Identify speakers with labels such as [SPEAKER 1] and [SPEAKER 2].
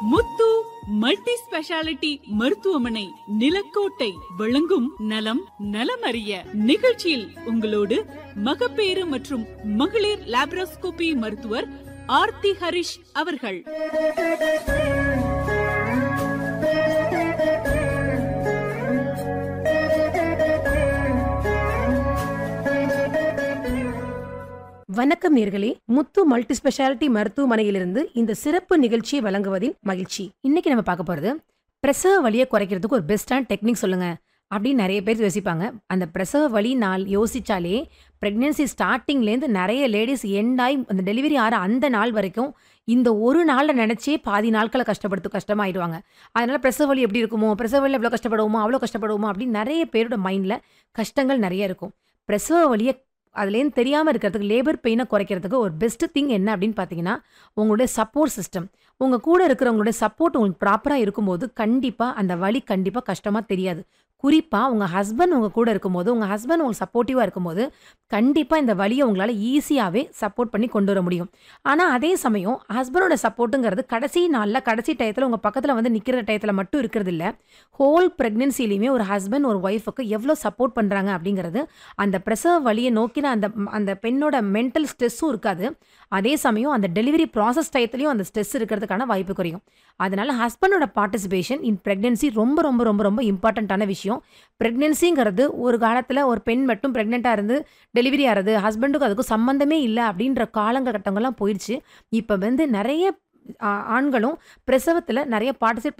[SPEAKER 1] முத்து multi speciality மருத்துவமனை நிலக்கோட்டை வழங்கும் நலம் நலமறிய நிகழ்ச்சியில் உங்களோடு மகப்பேறு மற்றும் மகளிர் லாப்ரோஸ்கோபி மருத்துவர் ஆர்த்தி ஹரிஷ் அவர்கள்
[SPEAKER 2] வணக்கம் நேர்களே முத்து மல்டி ஸ்பெஷாலிட்டி மருத்துவமனையிலிருந்து இந்த சிறப்பு நிகழ்ச்சியை வழங்குவதில் மகிழ்ச்சி இன்னைக்கு நம்ம பார்க்க போறது பிரசவ வலியை குறைக்கிறதுக்கு ஒரு பெஸ்டான டெக்னிக் சொல்லுங்க அப்படின்னு நிறைய பேர் யோசிப்பாங்க அந்த பிரசவ வலி நாள் யோசிச்சாலே பிரெக்னன்சி ஸ்டார்டிங்லேருந்து நிறைய லேடிஸ் எண்டாய் அந்த டெலிவரி ஆகிற அந்த நாள் வரைக்கும் இந்த ஒரு நாளில் நினச்சே பாதி நாட்களை கஷ்டப்படுத்து கஷ்டமாயிடுவாங்க அதனால பிரசவ வலி எப்படி இருக்குமோ பிரசவ வலி எவ்வளோ கஷ்டப்படுவோமோ அவ்வளோ கஷ்டப்படுவோமோ அப்படின்னு நிறைய பேரோட மைண்டில் கஷ்டங்கள் நிறைய இருக்கும் பிரசவ வலியை அதுலேருந்து தெரியாமல் இருக்கிறதுக்கு லேபர் பெயினை குறைக்கிறதுக்கு ஒரு பெஸ்ட் திங் என்ன அப்படின்னு பார்த்தீங்கன்னா உங்களுடைய சப்போர்ட் சிஸ்டம் உங்கள் கூட இருக்கிறவங்களுடைய சப்போர்ட் உங்களுக்கு ப்ராப்பராக இருக்கும்போது கண்டிப்பாக அந்த வலி கண்டிப்பாக கஷ்டமாக தெரியாது குறிப்பாக உங்கள் ஹஸ்பண்ட் உங்கள் கூட இருக்கும்போது உங்கள் ஹஸ்பண்ட் உங்களுக்கு சப்போர்ட்டிவாக இருக்கும்போது கண்டிப்பாக இந்த வலியை உங்களால் ஈஸியாகவே சப்போர்ட் பண்ணி கொண்டு வர முடியும் ஆனால் அதே சமயம் ஹஸ்பண்டோட சப்போர்ட்டுங்கிறது கடைசி நாளில் கடைசி டயத்தில் உங்கள் பக்கத்தில் வந்து நிற்கிற டயத்தில் மட்டும் இருக்கிறது இல்லை ஹோல் ப்ரெக்னென்சிலையுமே ஒரு ஹஸ்பண்ட் ஒரு ஒய்ஃபுக்கு எவ்வளோ சப்போர்ட் பண்ணுறாங்க அப்படிங்கிறது அந்த பிரசவ வலியை நோக்கின அந்த அந்த பெண்ணோட மென்டல் ஸ்ட்ரெஸ்ஸும் இருக்காது அதே சமயம் அந்த டெலிவரி ப்ராசஸ் டயத்துலையும் அந்த ஸ்ட்ரெஸ் இருக்கிறதுக்கான வாய்ப்பு குறையும் அதனால ஹஸ்பண்டோட பார்ட்டிசிபேஷன் இன் ப்ரெக்னென்சி ரொம்ப ரொம்ப ரொம்ப ரொம்ப இம்பார்ட்டண்ட்டான விஷயம் ப்ரெக்னென்சிங்கிறது ஒரு காலத்தில் ஒரு பெண் மட்டும் ப்ரெக்னெண்ட்டாக இருந்து டெலிவரி ஆகிறது ஹஸ்பண்டுக்கு அதுக்கும் சம்மந்தமே இல்லை அப்படின்ற காலங்கட்டங்கள்லாம் போயிடுச்சு இப்போ வந்து நிறைய ஆ- ஆண்களும் பிரசவத்தில் நிறைய பார்ட்டிசிபேட்